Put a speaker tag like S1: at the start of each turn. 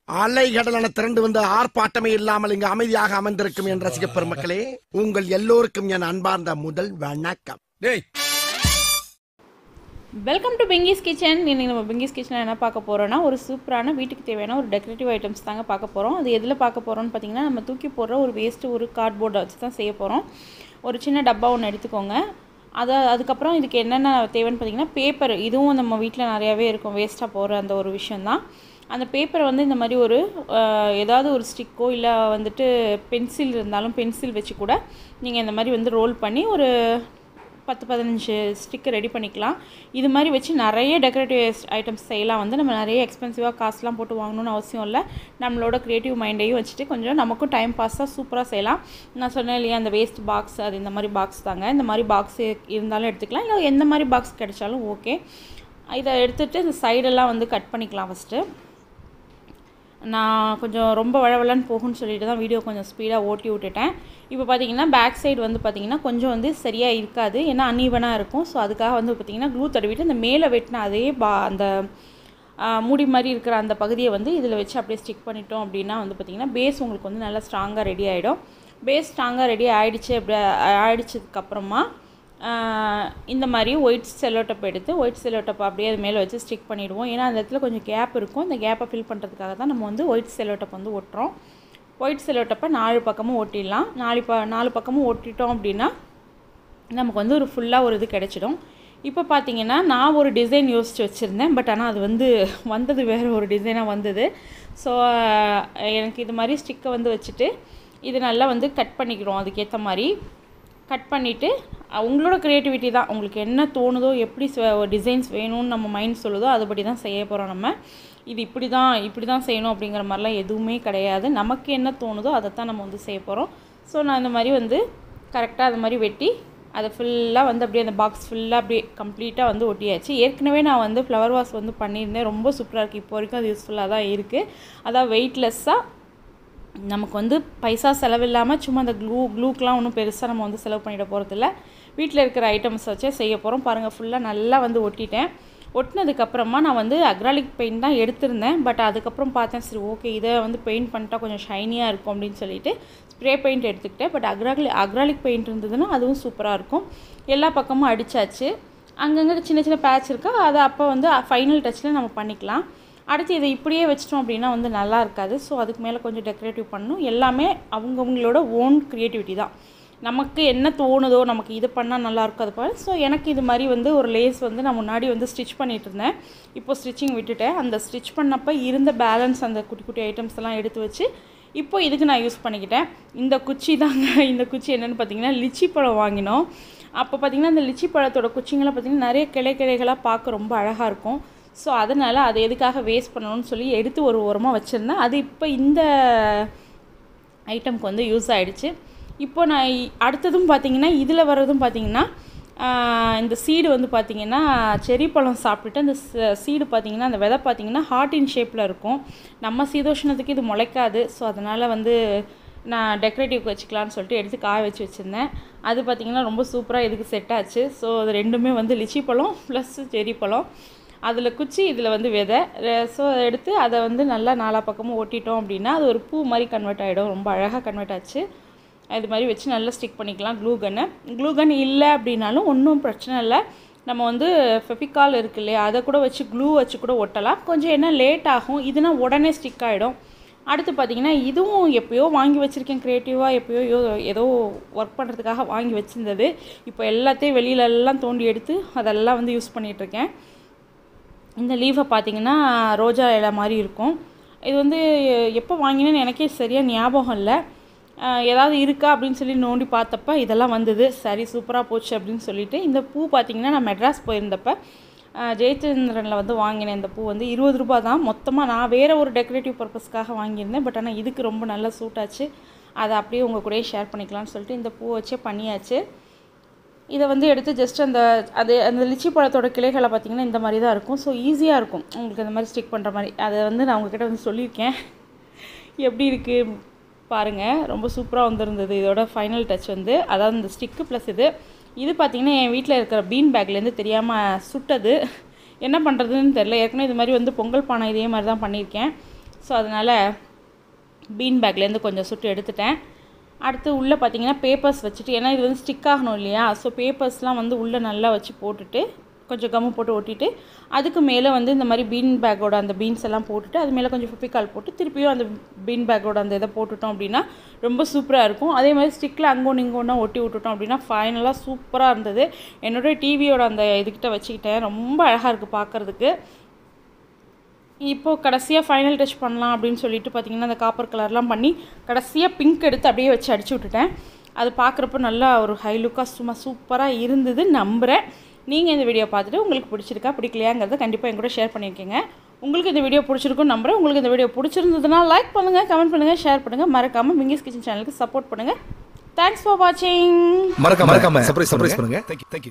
S1: அலைகடலான திரண்டு வந்து ஆர்ப்பாட்டமே இல்லாமல் இங்கு அமைதியாக அமர்ந்திருக்கும் என் ரசிக பெருமக்களே உங்கள் எல்லோருக்கும் என் அன்பார்ந்த முதல் வணக்கம்
S2: டேய்
S3: வெல்கம் டு பெங்கிஸ் கிச்சன் இன்னைக்கு நம்ம பெங்கிஸ் கிச்சனில் என்ன பார்க்க போகிறோம்னா ஒரு சூப்பரான வீட்டுக்கு தேவையான ஒரு டெக்கரேட்டிவ் ஐட்டம்ஸ் தாங்க பார்க்க போகிறோம் அது எதில் பார்க்க போகிறோம்னு பார்த்தீங்கன்னா நம்ம தூக்கி போடுற ஒரு வேஸ்ட்டு ஒரு கார்ட்போர்டை வச்சு தான் செய்ய போகிறோம் ஒரு சின்ன டப்பா ஒன்று எடுத்துக்கோங்க அதை அதுக்கப்புறம் இதுக்கு என்னென்ன தேவைன்னு பார்த்தீங்கன்னா பேப்பர் இதுவும் நம்ம வீட்டில் நிறையாவே இருக்கும் வேஸ்ட்டாக போகிற அந்த ஒரு விஷயந்தான் அந்த பேப்பரை வந்து இந்த மாதிரி ஒரு அஹ், ஏதாவது ஒரு ஸ்டிக்கோ இல்லை வந்துட்டு பென்சில் இருந்தாலும் பென்சில் வச்சு கூட நீங்கள் இந்த மாதிரி வந்து ரோல் பண்ணி ஒரு பத்து பதினஞ்சு ஸ்டிக்கர் ரெடி பண்ணிக்கலாம் இது மாதிரி வச்சு நிறைய டெக்கரேட்டிவ் ஐட்டம்ஸ் செய்யலாம் வந்து நம்ம நிறைய எக்ஸ்பென்சிவாக காசுலாம் போட்டு வாங்கணும்னு அவசியம் இல்லை நம்மளோட க்ரியேட்டிவ் மைண்டையும் வச்சுட்டு கொஞ்சம் நமக்கும் டைம் பாஸாக சூப்பராக செய்யலாம் நான் சொன்னேன் இல்லையா அந்த வேஸ்ட் பாக்ஸ் அது இந்த மாதிரி பாக்ஸ் தாங்க இந்த மாதிரி பாக்ஸ் இருந்தாலும் எடுத்துக்கலாம் இல்லை எந்த மாதிரி பாக்ஸ் கிடைச்சாலும் ஓகே இதை எடுத்துகிட்டு இந்த சைடெல்லாம் வந்து கட் பண்ணிக்கலாம் ஃபஸ்ட்டு நான் கொஞ்சம் ரொம்ப வளவலன்னு போகும்னு சொல்லிட்டு தான் வீடியோ கொஞ்சம் ஸ்பீடாக ஓட்டி விட்டுட்டேன் இப்போ பார்த்தீங்கன்னா பேக் சைடு வந்து பார்த்தீங்கன்னா கொஞ்சம் வந்து சரியாக இருக்காது ஏன்னா அன்ஈவனாக இருக்கும் ஸோ அதுக்காக வந்து பார்த்தீங்கன்னா க்ளூ தடவிட்டு இந்த மேலே வெட்டின அதே பா அந்த ஆ, மூடி மாதிரி இருக்கிற அந்த பகுதியை வந்து இதில் வச்சு அப்படியே ஸ்டிக் பண்ணிட்டோம் அப்படின்னா வந்து பார்த்திங்கன்னா பேஸ் உங்களுக்கு வந்து நல்லா ஸ்ட்ராங்காக ரெடி ஆகிடும் பேஸ் ஸ்ட்ராங்காக ரெடி ஆகிடுச்சு அப்படி ஆகிடுச்சதுக்கப்புறமா இந்த மாதிரி ஒயிட் செல்லோட்டப் எடுத்து ஒயிட் செல்லோட்டப் அப்படியே அது மேலே வச்சு ஸ்டிக் பண்ணிவிடுவோம் ஏன்னா அந்த இடத்துல கொஞ்சம் கேப் இருக்கும் இந்த கேப்பை ஃபில் பண்ணுறதுக்காக தான் நம்ம வந்து ஒயிட் செல்லோட்டப் வந்து ஒட்டுறோம் ஒயிட் செல்லோட்டப்பை நாலு பக்கமும் ஒட்டிடலாம் நாலு ப நாலு பக்கமும் ஒட்டிட்டோம் அப்படின்னா நமக்கு வந்து ஒரு ஃபுல்லாக ஒரு இது கிடச்சிடும் இப்போ பார்த்தீங்கன்னா நான் ஒரு டிசைன் யோசித்து வச்சுருந்தேன் பட் ஆனால் அது வந்து வந்தது வேறு ஒரு டிசைனாக வந்தது ஸோ எனக்கு இது மாதிரி ஸ்டிக்கை வந்து வச்சுட்டு இது நல்லா வந்து கட் பண்ணிக்கிறோம் அதுக்கேற்ற மாதிரி கட் பண்ணிவிட்டு உங்களோட க்ரியேட்டிவிட்டி தான் உங்களுக்கு என்ன தோணுதோ எப்படி டிசைன்ஸ் வேணும்னு நம்ம மைண்ட் சொல்லுதோ அதுபடி தான் செய்ய போகிறோம் நம்ம இது இப்படி தான் இப்படி தான் செய்யணும் அப்படிங்கிற மாதிரிலாம் எதுவுமே கிடையாது நமக்கு என்ன தோணுதோ அதை தான் நம்ம வந்து செய்ய போகிறோம் ஸோ நான் இந்த மாதிரி வந்து கரெக்டாக அது மாதிரி வெட்டி அதை ஃபுல்லாக வந்து அப்படியே அந்த பாக்ஸ் ஃபுல்லாக அப்படியே கம்ப்ளீட்டாக வந்து ஒட்டியாச்சு ஏற்கனவே நான் வந்து ஃப்ளவர் வாஷ் வந்து பண்ணியிருந்தேன் ரொம்ப சூப்பராக இருக்குது இப்போ வரைக்கும் அது யூஸ்ஃபுல்லாக தான் இருக்குது அதான் வெயிட்லெஸ்ஸாக நமக்கு வந்து பைசா செலவில்லாமல் சும்மா அந்த க்ளூ க்ளூக்கெலாம் ஒன்றும் பெருசாக நம்ம வந்து செலவு பண்ணிட போகிறதில்ல வீட்டில் இருக்கிற ஐட்டம்ஸ் வச்சே செய்ய போகிறோம் பாருங்கள் ஃபுல்லாக நல்லா வந்து ஒட்டிட்டேன் ஒட்டினதுக்கப்புறமா நான் வந்து அக்ராலிக் பெயிண்ட் தான் எடுத்திருந்தேன் பட் அதுக்கப்புறம் பார்த்தேன் சரி ஓகே இதை வந்து பெயிண்ட் பண்ணிட்டா கொஞ்சம் ஷைனியாக இருக்கும் அப்படின்னு சொல்லிட்டு ஸ்ப்ரே பெயிண்ட் எடுத்துக்கிட்டேன் பட் அக்ராலிக் அக்ராலிக் பெயிண்ட் இருந்ததுன்னா அதுவும் சூப்பராக இருக்கும் எல்லா பக்கமும் அடித்தாச்சு அங்கங்கே சின்ன சின்ன பேட்ச் இருக்கா அதை அப்போ வந்து ஃபைனல் டச்சில் நம்ம பண்ணிக்கலாம் அடுத்து இதை இப்படியே வச்சிட்டோம் அப்படின்னா வந்து நல்லா இருக்காது ஸோ அதுக்கு மேலே கொஞ்சம் டெக்கரேட்டிவ் பண்ணணும் எல்லாமே அவங்கவுங்களோட ஓன் க்ரியேட்டிவிட்டி தான் நமக்கு என்ன தோணுதோ நமக்கு இது பண்ணால் நல்லாயிருக்கும் அது போல் ஸோ எனக்கு இது மாதிரி வந்து ஒரு லேஸ் வந்து நான் முன்னாடி வந்து ஸ்டிச் பண்ணிட்டு இருந்தேன் இப்போ ஸ்டிச்சிங் விட்டுட்டேன் அந்த ஸ்டிச் பண்ணப்போ இருந்த பேலன்ஸ் அந்த குட்டி குட்டி ஐட்டம்ஸ் எல்லாம் எடுத்து வச்சு இப்போ இதுக்கு நான் யூஸ் பண்ணிக்கிட்டேன் இந்த குச்சி தாங்க இந்த குச்சி என்னென்னு பார்த்தீங்கன்னா லிச்சி பழம் வாங்கினோம் அப்போ பார்த்தீங்கன்னா இந்த லிச்சி பழத்தோட குச்சிங்கெல்லாம் பார்த்தீங்கன்னா நிறைய கிளை கிளைகளாக பார்க்க ரொம்ப அழகாக இருக்கும் ஸோ அதனால் அதை எதுக்காக வேஸ்ட் பண்ணணும்னு சொல்லி எடுத்து ஒரு ஓரமாக வச்சுருந்தேன் அது இப்போ இந்த ஐட்டம்க்கு வந்து யூஸ் ஆகிடுச்சு இப்போ நான் இ- அடுத்ததும் பார்த்தீங்கன்னா இதில் வர்றதும் பார்த்தீங்கன்னா ஆஹ், இந்த சீடு வந்து பார்த்தீங்கன்னா செரி பழம் சாப்பிட்டுட்டு அந்த சீடு பார்த்தீங்கன்னா அந்த விதை பார்த்தீங்கன்னா ஹார்ட் இன் ஷேப்பில் இருக்கும் நம்ம சீதோஷ்ணத்துக்கு இது முளைக்காது ஸோ அதனால் வந்து நான் டெக்கரேட்டிவ்க்கு வச்சுக்கலான்னு சொல்லிட்டு எடுத்து காய வச்சு வச்சுருந்தேன் அது பார்த்தீங்கன்னா ரொம்ப சூப்பராக இதுக்கு செட் ஆச்சு ஸோ அது ரெண்டுமே வந்து லிச்சி பழம் ப்ளஸ் செரி பழம் அதில் குச்சி இதில் வந்து விதை ஸோ எடுத்து அதை வந்து நல்லா நாலா பக்கமும் ஒட்டிட்டோம் அப்படின்னா அது ஒரு பூ மாதிரி கன்வெர்ட் ஆகிடும் ரொம்ப அழகாக கன்வெர்ட் ஆச்சு இது மாதிரி வச்சு நல்லா ஸ்டிக் பண்ணிக்கலாம் க்ளூ கன்னு க்ளூ கன் இல்லை அப்படின்னாலும் ஒன்றும் பிரச்சனை இல்லை நம்ம வந்து ஃபெஃபிகால் இருக்கு இல்லையா அதை கூட வச்சு க்ளூ வச்சு கூட ஒட்டலாம் கொஞ்சம் என்ன லேட் ஆகும் இதுனா உடனே ஸ்டிக் ஆகிடும் அடுத்து பார்த்தீங்கன்னா இதுவும் எப்பயோ வாங்கி வச்சுருக்கேன் க்ரியேட்டிவாக எப்பயோ யோ- ஏதோ ஒர்க் பண்ணுறதுக்காக வாங்கி வச்சுருந்தது இப்போ எல்லாத்தையும் வெளியில எல்லாம் தோண்டி எடுத்து அதெல்லாம் வந்து யூஸ் பண்ணிகிட்ருக்கேன் இந்த லீஃபை பார்த்தீங்கன்னா ரோஜா இலை மாதிரி இருக்கும் இது வந்து எப்போ வாங்கினேன்னு எனக்கே சரியாக ஞாபகம் இல்லை அஹ் ஏதாவது இருக்கா அப்படின்னு சொல்லி நோண்டி பார்த்தப்ப இதெல்லாம் வந்தது சரி சூப்பராக போச்சு அப்படின்னு சொல்லிட்டு இந்த பூ பார்த்தீங்கன்னா நான் மெட்ராஸ் போயிருந்தப்ப அஹ் ஜெயச்சந்திரனில் வந்து வாங்கினேன் இந்த பூ வந்து இருபது ரூபாய் தான் மொத்தமாக நான் வேறு ஒரு டெக்கரேட்டிவ் பர்பஸ்க்காக வாங்கியிருந்தேன் பட் ஆனால் இதுக்கு ரொம்ப நல்லா சூட் ஆச்சு அதை அப்படியே உங்கள் கூடயே ஷேர் பண்ணிக்கலாம்னு சொல்லிட்டு இந்த பூ வச்சே பண்ணியாச்சு இதை வந்து எடுத்து ஜஸ்ட் அந்த அது அந்த லிச்சி பழத்தோட கிளைகளை பார்த்தீங்கன்னா இந்த மாதிரி தான் இருக்கும் ஸோ ஈஸியாக இருக்கும் உங்களுக்கு இந்த மாதிரி ஸ்டிக் பண்ணுற மாதிரி அதை வந்து நான் உங்ககிட்ட வந்து சொல்லியிருக்கேன் எப்படி இருக்குது பாருங்கள் ரொம்ப சூப்பராக வந்திருந்தது இதோட ஃபைனல் டச் வந்து அதாவது இந்த ஸ்டிக்கு ப்ளஸ் இது இது பார்த்தீங்கன்னா என் வீட்டில் இருக்கிற பீன் பேக்லேருந்து தெரியாமல் சுட்டது என்ன பண்ணுறதுன்னு தெரில ஏற்கனவே இது மாதிரி வந்து பொங்கல் பானை இதே மாதிரி தான் பண்ணியிருக்கேன் ஸோ அதனால் பீன் பேக்லேருந்து கொஞ்சம் சுட்டு எடுத்துட்டேன் அடுத்து உள்ளே பார்த்தீங்கன்னா பேப்பர்ஸ் வச்சுட்டு ஏன்னா இது வந்து ஸ்டிக் ஆகணும் இல்லையா ஸோ பேப்பர்ஸ்லாம் வந்து உள்ளே நல்லா வச்சு போட்டுட்டு கொஞ்சம் கம்மு போட்டு ஒட்டிட்டு அதுக்கு மேலே வந்து இந்த மாதிரி பீன் பேக்கோட அந்த பீன்ஸ் எல்லாம் போட்டுட்டு அது மேலே கொஞ்சம் ஃபிப்பிக்கால் போட்டு திருப்பியும் அந்த பீன் பேக்கோட அந்த இதை போட்டுட்டோம் அப்படின்னா ரொம்ப சூப்பராக இருக்கும் அதே மாதிரி ஸ்டிக்கில் அங்கொன்று இங்கொன்னா ஒட்டி விட்டுட்டோம் அப்படின்னா ஃபைனலாக சூப்பராக இருந்தது என்னோடய டிவியோட அந்த இதுக்கிட்ட வச்சுக்கிட்டேன் ரொம்ப அழகாக இருக்குது பார்க்குறதுக்கு இப்போது கடைசியாக ஃபைனல் டச் பண்ணலாம் அப்படின்னு சொல்லிட்டு பார்த்தீங்கன்னா அந்த காப்பர் கலர்லாம் பண்ணி கடைசியாக பிங்க் எடுத்து அப்படியே வச்சு அடிச்சு விட்டுட்டேன் அது பார்க்குறப்ப நல்லா ஒரு ஹை லுக்காக சும்மா சூப்பராக இருந்தது நம்புகிறேன் நீங்கள் இந்த வீடியோ பார்த்துட்டு உங்களுக்கு பிடிச்சிருக்கா பிடிக்கலையாங்கிறத கண்டிப்பாக என் கூட ஷேர் பண்ணியிருக்கீங்க உங்களுக்கு இந்த வீடியோ பிடிச்சிருக்கும் நம்புறேன் உங்களுக்கு இந்த வீடியோ பிடிச்சிருந்ததுன்னா லைக் பண்ணுங்கள் கமெண்ட் பண்ணுங்கள் ஷேர் பண்ணுங்கள் மறக்காமல் மிங்கிஸ் கிச்சன் சேனலுக்கு சப்போர்ட் பண்ணுங்கள் தேங்க்ஸ் ஃபார் வாட்சிங்
S2: மறக்காம மறக்காம சர்ப்ரைஸ் சர்ப்ரைஸ் பண்ணுங்க தேங்க்யூ தேங்க்யூ